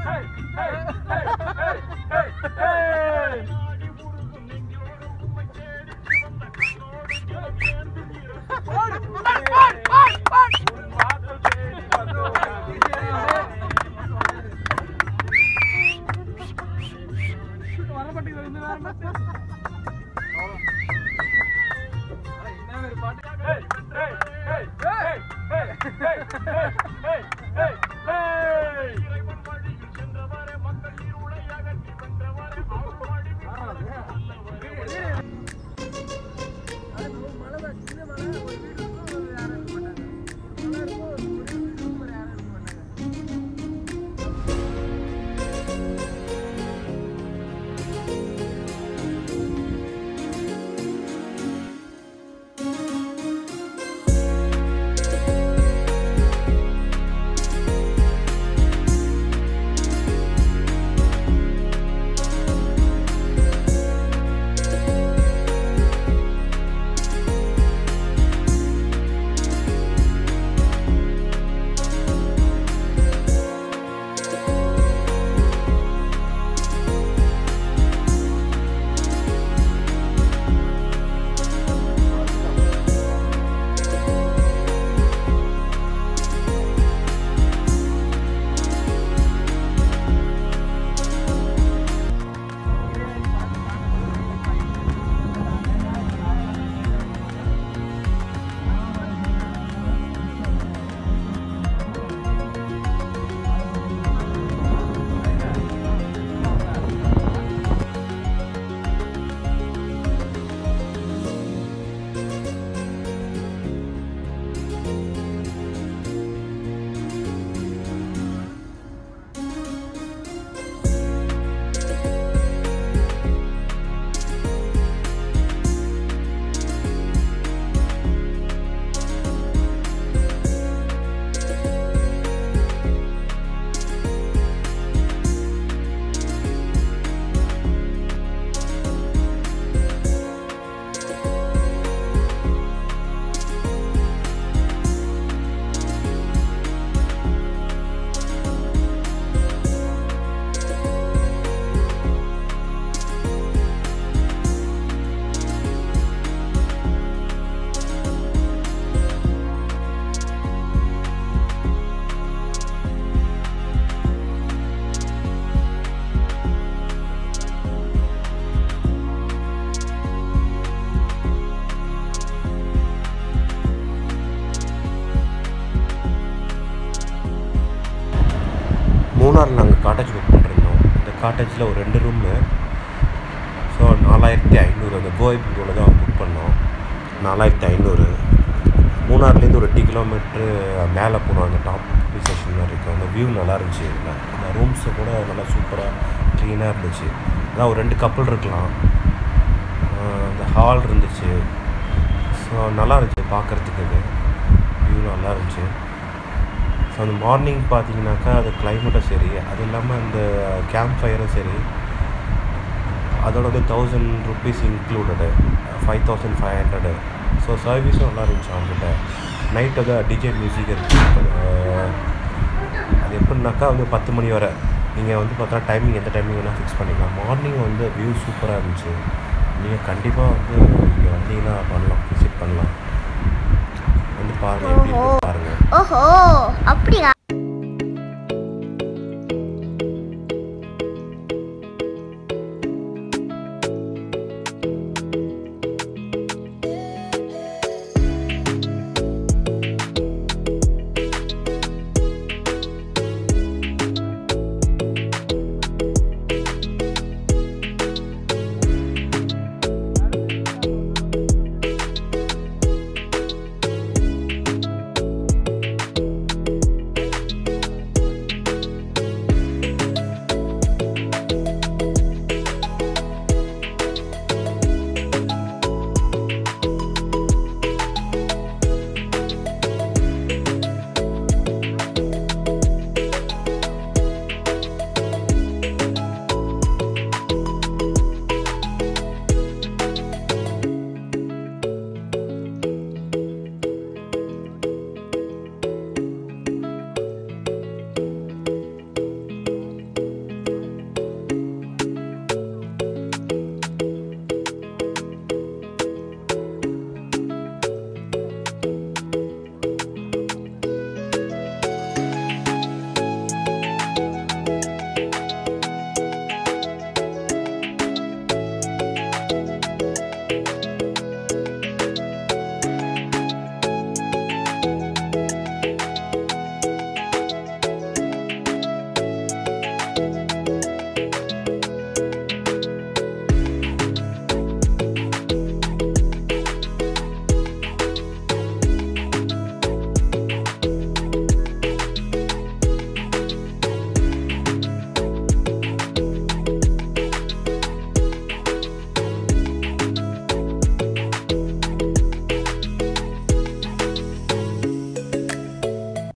மூணாரில் நாங்கள் cottage book பண்ணிருந்தோம் இந்த காட்டேஜில் ஒரு ரெண்டு ரூமு ஸோ நாலாயிரத்தி ஐநூறு அந்த கோயம்புத்தூரில் தான் புக் பண்ணோம் நாலாயிரத்தி ஐநூறு மூணாறுலேருந்து ஒரு எட்டு கிலோமீட்ரு மேலே போனோம் அந்த டாப் ஸ்டேஷன் மாதிரி இருக்கும் அந்த வியூ நல்லா இருந்துச்சு இதில் அந்த ரூம்ஸு கூட நல்லா சூப்பராக க்ளீனாக இருந்துச்சு அதான் ஒரு ரெண்டு கப்பல் இருக்கலாம் ஆஹ் அந்த ஹால் இருந்துச்சு ஸோ நல்லா இருந்துச்சு பார்க்குறதுக்கு இது வியூ நல்லா இருந்துச்சு ஸோ அந்த மார்னிங் பார்த்தீங்கன்னாக்கா அது கிளைமேட்டும் சரி அது இல்லாமல் அந்த கேம்ப் ஃபயரும் சரி அதோட வந்து thousand rupees included five thousand five hundred so சர்வீஸும் நல்லா இருந்துச்சு அவங்ககிட்ட நைட் வந்து டிஜே மியூசிக் இருக்கு அஹ் அது எப்படின்னாக்கா வந்து பத்து மணி வரை நீங்கள் வந்து பார்த்தா டைமிங் எந்த டைமிங் வேணால் ஃபிக்ஸ் பண்ணிக்கலாம் மார்னிங் வந்து வியூ சூப்பராக இருந்துச்சு நீங்கள் கண்டிப்பாக வந்து இங்கே வந்தீங்கன்னா பண்ணலாம் விசிட் பண்ணலாம் வந்து பாருங்கள் எப்படி இருக்குன்னு பாருங்கள் ஓஹோ அப்படியா